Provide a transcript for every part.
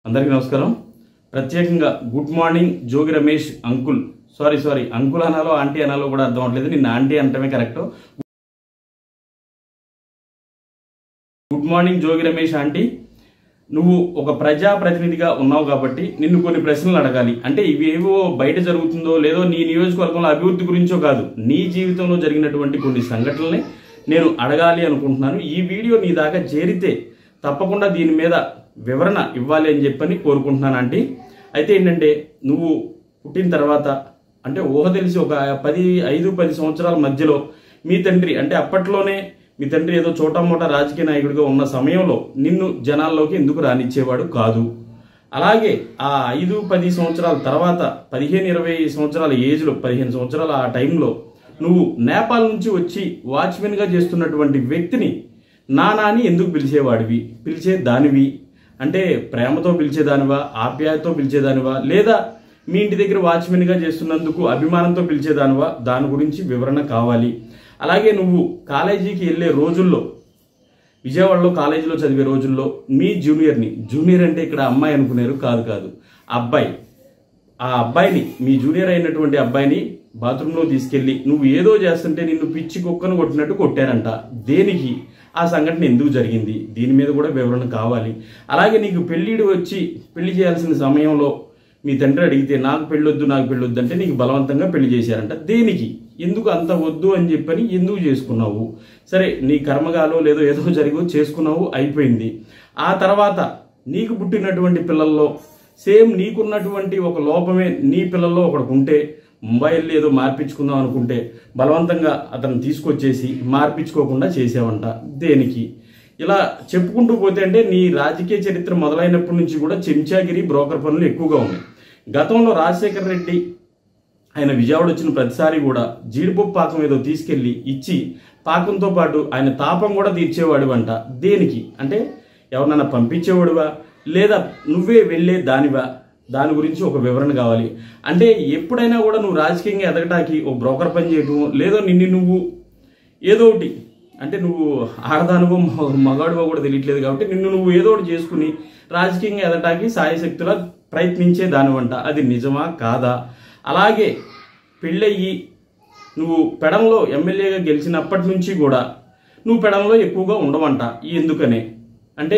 అందరికీ నమస్కారం ప్రత్యేకంగా good morning Jogi Ramesh uncle sorry sorry uncle అనాలో ఆంటీ అనాలో కూడా అర్థం అవట్లేదు నిన్న ఆంటీ అంటమే correct good morning Jogi Ramesh aunty నువ్వు ఒక ప్రజా ప్రతినిధిగా ఉన్నావు కాబట్టి నిన్ను కొన్ని ప్రశ్నలు అడగాలి అంటే ఇవి ఏవో బయట జరుగుతుందో లేదో నీ నియోజకవర్గంలో అభివృద్ధి గురించో కాదు నీ జీవితంలో జరిగినటువంటి కొన్ని సంఘటనల్ని నేను అడగాలి అనుకుంటున్నాను ఈ వీడియో నీ దాకా చేరితే తప్పకుండా దీని మీద వివరణ ఇవ్వాలి అని చెప్పని కోరుకుంటున్నాను ఆంటీ అయితే ఏంటంటే నువ్వు పుట్టిన తర్వాత అంటే ఊహ తెలిసి ఒక పది ఐదు పది సంవత్సరాల మధ్యలో మీ తండ్రి అంటే అప్పట్లోనే మీ తండ్రి ఏదో చోటామోటా రాజకీయ నాయకుడిగా ఉన్న సమయంలో నిన్ను జనాల్లోకి ఎందుకు రానిచ్చేవాడు కాదు అలాగే ఆ ఐదు పది సంవత్సరాల తర్వాత పదిహేను ఇరవై సంవత్సరాల ఏజ్లో పదిహేను సంవత్సరాల ఆ టైంలో నువ్వు నేపాల్ నుంచి వచ్చి వాచ్మెన్గా చేస్తున్నటువంటి వ్యక్తిని నానాని ఎందుకు పిలిచేవాడివి పిలిచే దానివి అంటే ప్రేమతో పిలిచేదానివా ఆప్యాయతో పిలిచేదానివా లేదా మీ ఇంటి దగ్గర వాచ్మెన్గా చేస్తున్నందుకు అభిమానంతో పిలిచేదానివా దాని గురించి వివరణ కావాలి అలాగే నువ్వు కాలేజీకి వెళ్ళే రోజుల్లో విజయవాడలో కాలేజీలో చదివే రోజుల్లో మీ జూనియర్ని జూనియర్ అంటే ఇక్కడ అమ్మాయి అనుకునేరు కాదు కాదు అబ్బాయి ఆ అబ్బాయిని మీ జూనియర్ అయినటువంటి అబ్బాయిని బాత్రూంలో తీసుకెళ్లి నువ్వు ఏదో చేస్తుంటే నిన్ను పిచ్చి కుక్కను కొట్టినట్టు కొట్టారంట దేనికి ఆ సంఘటన ఎందుకు జరిగింది దీని మీద కూడా వివరణ కావాలి అలాగే నీకు పెళ్ళిడు వచ్చి పెళ్లి చేయాల్సిన సమయంలో మీ తండ్రి అడిగితే నాకు పెళ్ళొద్దు నాకు పెళ్ళొద్దు అంటే నీకు బలవంతంగా పెళ్లి చేశారంట దేనికి ఎందుకు అంత వద్దు అని చెప్పని ఎందుకు చేసుకున్నావు సరే నీ కర్మగాలో లేదో ఏదో జరిగో చేసుకున్నావు అయిపోయింది ఆ తర్వాత నీకు పుట్టినటువంటి పిల్లల్లో సేమ్ నీకున్నటువంటి ఒక లోపమే నీ పిల్లల్లో ఒకడికి ఉంటే మొబైల్ ఏదో మార్పించుకుందాం అనుకుంటే బలవంతంగా అతను తీసుకొచ్చేసి మార్పించుకోకుండా చేసావంట దేనికి ఇలా చెప్పుకుంటూ పోతే అంటే నీ రాజకీయ చరిత్ర మొదలైనప్పటి నుంచి కూడా చెంచాగిరి బ్రోకర్ పనులు ఎక్కువగా ఉన్నాయి గతంలో రాజశేఖర రెడ్డి ఆయన విజయవాడ వచ్చిన ప్రతిసారి కూడా జీడిపప్పు పాకం ఏదో తీసుకెళ్లి ఇచ్చి పాకంతో పాటు ఆయన తాపం కూడా తీర్చేవాడివంట దేనికి అంటే ఎవరినైనా పంపించేవాడివా లేదా నువ్వే వెళ్ళే దానివా దాని గురించి ఒక వివరణ కావాలి అంటే ఎప్పుడైనా కూడా నువ్వు రాజకీయంగా ఎదగటానికి ఓ బ్రోకర్ పని చేయటం లేదో నిన్ను నువ్వు ఏదో ఒకటి అంటే నువ్వు ఆడదానివో మగాడివో కూడా తెలియట్లేదు కాబట్టి నిన్ను నువ్వు ఏదో ఒకటి చేసుకుని రాజకీయంగా ఎదగటానికి సాయశక్తుల ప్రయత్నించే దానివంట అది నిజమా కాదా అలాగే పెళ్ళయ్యి నువ్వు పెడంలో ఎమ్మెల్యేగా గెలిచినప్పటి నుంచి కూడా నువ్వు పెడంలో ఎక్కువగా ఉండవంట ఎందుకనే అంటే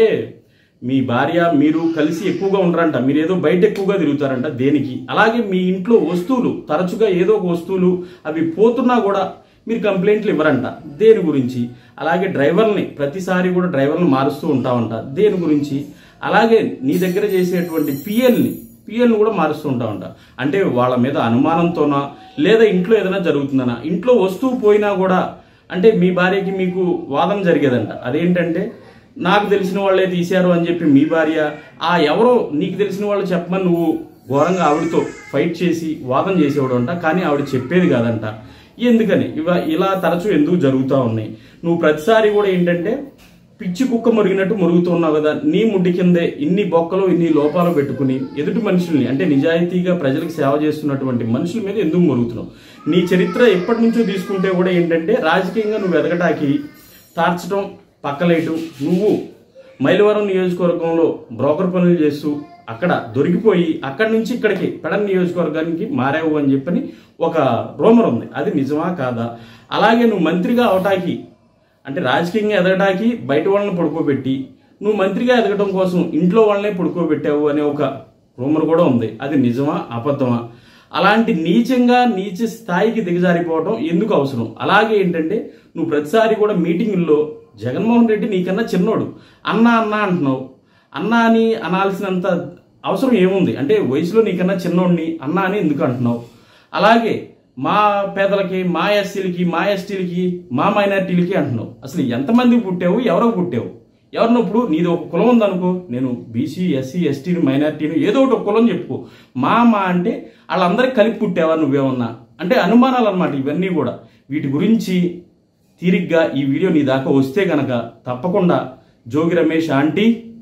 మీ భార్య మీరు కలిసి ఎక్కువగా ఉండరంట మీరు ఏదో బయట ఎక్కువగా తిరుగుతారంట దేనికి అలాగే మీ ఇంట్లో వస్తువులు తరచుగా ఏదో ఒక వస్తువులు అవి పోతున్నా కూడా మీరు కంప్లైంట్లు ఇవ్వరంట దేని గురించి అలాగే డ్రైవర్ని ప్రతిసారి కూడా డ్రైవర్ని మారుస్తూ ఉంటామంట దేని గురించి అలాగే నీ దగ్గర చేసేటువంటి పిఎల్ని పిఎల్ని కూడా మారుస్తూ ఉంటామంట అంటే వాళ్ళ మీద అనుమానంతోనా లేదా ఇంట్లో ఏదైనా జరుగుతుందనా ఇంట్లో వస్తువు పోయినా కూడా అంటే మీ భార్యకి మీకు వాదన జరిగేదంట అదేంటంటే నాకు తెలిసిన వాళ్ళే తీశారు అని చెప్పి మీ భార్య ఆ ఎవరో నీకు తెలిసిన వాళ్ళు చెప్పమని నువ్వు ఘోరంగా ఆవిడతో ఫైట్ చేసి వాదన చేసేవాడు అంట కానీ ఆవిడ చెప్పేది కాదంట ఎందుకని ఇవ ఇలా తరచూ ఎందుకు జరుగుతూ ఉన్నాయి నువ్వు ప్రతిసారి కూడా ఏంటంటే పిచ్చి కుక్క మురిగినట్టు మురుగుతూ ఉన్నావు కదా నీ ముడ్డి కిందే ఇన్ని బొక్కలు ఇన్ని లోపాలు పెట్టుకుని ఎదుటి మనుషుల్ని అంటే నిజాయితీగా ప్రజలకు సేవ చేస్తున్నటువంటి మనుషుల మీద ఎందుకు మురుగుతున్నావు నీ చరిత్ర ఎప్పటి నుంచో తీసుకుంటే కూడా ఏంటంటే రాజకీయంగా నువ్వు ఎదగటానికి తార్చడం పక్కలేటు నువ్వు మైలవరం నియోజకవర్గంలో బ్రోకర్ పనులు చేస్తూ అక్కడ దొరికిపోయి అక్కడి నుంచి ఇక్కడికి పెడన్ నియోజకవర్గానికి మారావు అని చెప్పని ఒక రూమర్ ఉంది అది నిజమా కాదా అలాగే నువ్వు మంత్రిగా అవటానికి అంటే రాజకీయంగా ఎదగడానికి బయట వాళ్ళని పడుకోబెట్టి నువ్వు మంత్రిగా ఎదగడం కోసం ఇంట్లో వాళ్ళనే పడుకోబెట్టావు అనే ఒక రూమర్ కూడా ఉంది అది నిజమా అబద్ధమా అలాంటి నీచంగా నీచ స్థాయికి దిగజారిపోవడం ఎందుకు అవసరం అలాగే ఏంటంటే నువ్వు ప్రతిసారి కూడా మీటింగుల్లో జగన్మోహన్ రెడ్డి నీకన్నా చిన్నోడు అన్న అన్న అంటున్నావు అన్న అని అనాల్సినంత అవసరం ఏముంది అంటే వయసులో నీకన్నా చిన్నోడిని అన్న అని ఎందుకు అంటున్నావు అలాగే మా పేదలకి మా ఎస్సీలకి మా ఎస్టీలకి మా మైనార్టీలకి అంటున్నావు అసలు ఎంతమందికి పుట్టావు ఎవరికి పుట్టావు ఎవరినప్పుడు నీది ఒక కులం ఉందనుకో నేను బీసీ ఎస్సీ ఎస్టీని మైనార్టీని ఏదో ఒకటి ఒక కులం చెప్పుకో మా మా అంటే వాళ్ళందరికి కలిపి పుట్టావా నువ్వేమన్నా అంటే అనుమానాలు అనమాట ఇవన్నీ కూడా వీటి గురించి తీరిగ్గా ఈ వీడియో నీ దాకా వస్తే గనక తప్పకుండా జోగి రమేష్ ఆంటీ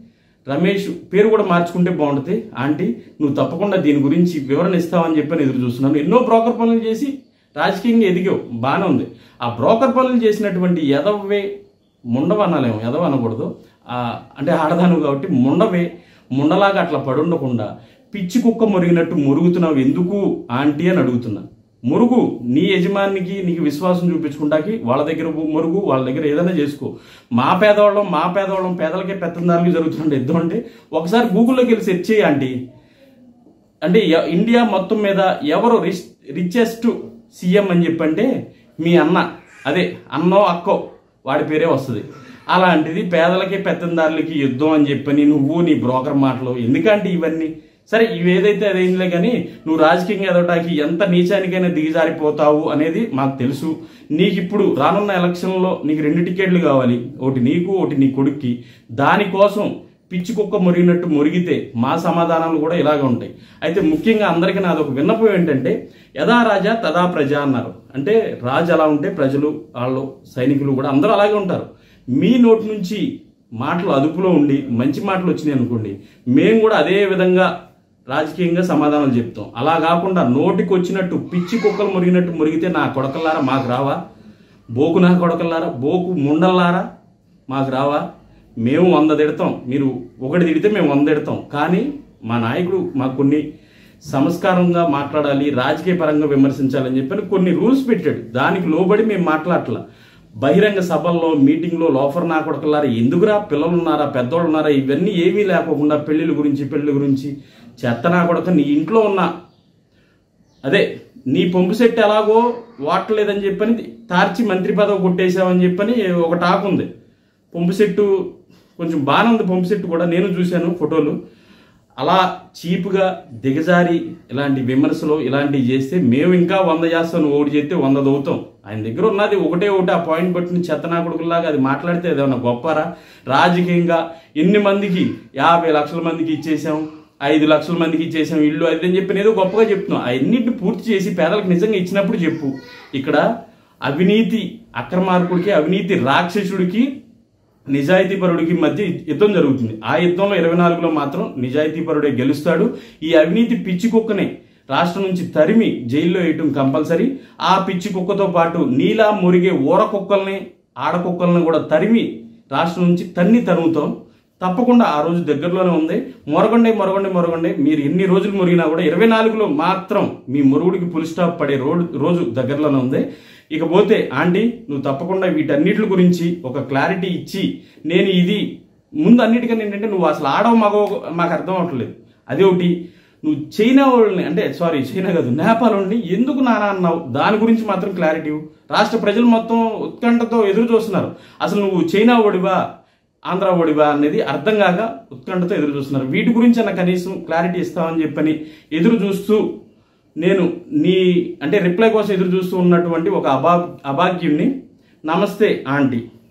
రమేష్ పేరు కూడా మార్చుకుంటే బాగుంటుంది ఆంటీ నువ్వు తప్పకుండా దీని గురించి వివరణ ఇస్తావని చెప్పి ఎదురు చూస్తున్నాను ఎన్నో బ్రోకర్ పనులు చేసి రాజకీయంగా ఎదిగావు బాగానే ఉంది ఆ బ్రోకర్ పనులు చేసినటువంటి ఎదవే ముండవ అనలేము ఎదవ అనకూడదు ఆ, అంటే ఆడదాను కాబట్టి ముండవే ముండలాగా అట్లా పడుండకుండా పిచ్చి కుక్క మురిగినట్టు మురుగుతున్నావు ఎందుకు ఆంటీ అని అడుగుతున్నా మురుగు నీ యజమానికి నీకు విశ్వాసం చూపించుకుంటాకి వాళ్ళ దగ్గర మురుగు వాళ్ళ దగ్గర ఏదైనా చేసుకో మా పేదవాళ్ళం మా పేదవాళ్ళం పేదలకే పెత్తందారులు జరుగుతుంటే యుద్ధం అంటే ఒకసారి గూగుల్లోకి వెళ్ళి సెర్చ్ చేయి ఆంటీ అంటే ఎ- ఇండియా మొత్తం మీద ఎవరు రిచ్ రిచెస్ట్ సీఎం అని చెప్పంటే మీ అన్న అదే అన్నో అక్కో వాడి పేరే వస్తుంది అలాంటిది పేదలకి పెత్తందారులకి యుద్ధం అని చెప్పని నువ్వు నీ బ్రోకర్ మాటలు ఎందుకంటే ఇవన్నీ సరే ఇవి ఏదైతే అదైందిలే కానీ నువ్వు రాజకీయంగా ఎదగటానికి ఎంత నీచానికైనా దిగజారిపోతావు అనేది మాకు తెలుసు నీకు ఇప్పుడు రానున్న ఎలక్షన్లో నీకు రెండు టికెట్లు కావాలి ఒకటి నీకు ఒకటి నీ కొడుక్కి దానికోసం పిచ్చి కుక్క మురిగినట్టు మురిగితే మా సమాధానాలు కూడా ఇలాగే ఉంటాయి అయితే ముఖ్యంగా అందరికీ నాది ఒక విన్నపం ఏంటంటే యథా రాజా తదా ప్రజ అన్నారు అంటే రాజు ఎలా ఉంటే ప్రజలు వాళ్ళు సైనికులు కూడా అందరూ అలాగే ఉంటారు మీ నోటి నుంచి మాటలు అదుపులో ఉండి మంచి మాటలు వచ్చినాయి అనుకోండి మేము కూడా అదే విధంగా రాజకీయంగా సమాధానాలు చెప్తాం అలా కాకుండా నోటికి వచ్చినట్టు పిచ్చి కుక్కలు మురిగినట్టు మురిగితే నా కొడకల్లారా మాకు రావా బోకు నా కొడకల్లారా బోకు ముండల్లారా మాకు రావా మేము వంద తిడతాం మీరు ఒకటి తిడితే మేము వంద తిడతాం కానీ మా నాయకుడు మాకు కొన్ని సంస్కారంగా మాట్లాడాలి రాజకీయ పరంగా విమర్శించాలని చెప్పని కొన్ని రూల్స్ పెట్టాడు దానికి లోబడి మేము మాట్లాడట్లా బహిరంగ సభల్లో మీటింగ్లో లోఫర్ నా కొడకల్లారా ఎందుకురా పిల్లలు ఉన్నారా పెద్దోళ్ళు ఉన్నారా ఇవన్నీ ఏమీ లేకోకుండా పెళ్లిళ్ళ గురించి పెళ్లి గురించి చెత్త నా కొడక నీ ఇంట్లో ఉన్న అదే నీ పంపు సెట్ ఎలాగో వాడలేదని చెప్పని తార్చి మంత్రి పదవి కొట్టేశావని చెప్పని ఒక టాక్ ఉంది పంపు సెట్టు కొంచెం బాగానే ఉంది పంపు సెట్టు కూడా నేను చూశాను ఫోటోలు అలా చీప్గా దిగజారి ఇలాంటి విమర్శలు ఇలాంటివి చేస్తే మేము ఇంకా వంద చేస్తాం నువ్వు ఒకటి చేస్తే వంద దవుతాం ఆయన దగ్గర ఉన్నది ఒకటే ఒకటి ఆ పాయింట్ పట్టిన చెత్తనా కొడుకులాగా అది మాట్లాడితే ఏదైనా గొప్పరా రాజకీయంగా ఎన్ని మందికి యాభై లక్షల మందికి ఇచ్చేసాం ఐదు లక్షల మందికి ఇచ్చేసాం ఇల్లు అది అని చెప్పి ఏదో గొప్పగా చెప్తున్నాం అన్నింటిని పూర్తి చేసి పేదలకు నిజంగా ఇచ్చినప్పుడు చెప్పు ఇక్కడ అవినీతి అక్రమార్కుడికి అవినీతి రాక్షసుడికి నిజాయితీపరుడికి మధ్య యుద్ధం జరుగుతుంది ఆ యుద్ధంలో ఇరవై నాలుగులో మాత్రం నిజాయితీపరుడే గెలుస్తాడు ఈ అవినీతి పిచ్చి కుక్కనే రాష్ట్రం నుంచి తరిమి జైల్లో వేయటం కంపల్సరీ ఆ పిచ్చి కుక్కతో పాటు నీలా మురిగే ఊర కుక్కల్ని ఆడ కుక్కల్ని కూడా తరిమి రాష్ట్రం నుంచి తన్ని తరుముతాం తప్పకుండా ఆ రోజు దగ్గరలోనే ఉంది మొరగొండే మొరగొండే మొరగొండే మీరు ఎన్ని రోజులు మురిగినా కూడా ఇరవై నాలుగులో మాత్రం మీ మురుగుడికి పులి స్టాప్ పడే రోడ్ రోజు దగ్గరలోనే ఉంది ఇకపోతే ఆంటీ నువ్వు తప్పకుండా వీటన్నిటి గురించి ఒక క్లారిటీ ఇచ్చి నేను ఇది ముందు అన్నిటికన్నా ఏంటంటే నువ్వు అసలు ఆడవు మగవ మాకు అర్థం అవట్లేదు అదే ఒకటి నువ్వు చైనా వాళ్ళని అంటే సారీ చైనా కాదు నేపాల్ వాళ్ళని ఎందుకు నానా అన్నావు దాని గురించి మాత్రం క్లారిటీ ఇవ్వు. రాష్ట్ర ప్రజలు మొత్తం ఉత్కంఠతో ఎదురు చూస్తున్నారు అసలు నువ్వు చైనా ఓడివా ఆంధ్ర ఓడివా అనేది అర్థం కాక ఉత్కంఠతో ఎదురు చూస్తున్నారు వీటి గురించి అన్న కనీసం క్లారిటీ ఇస్తామని చెప్పని ఎదురు చూస్తూ నేను నీ అంటే రిప్లై కోసం ఎదురు చూస్తూ ఉన్నటువంటి ఒక అభా అభాగ్యుణ్ణి నమస్తే ఆంటీ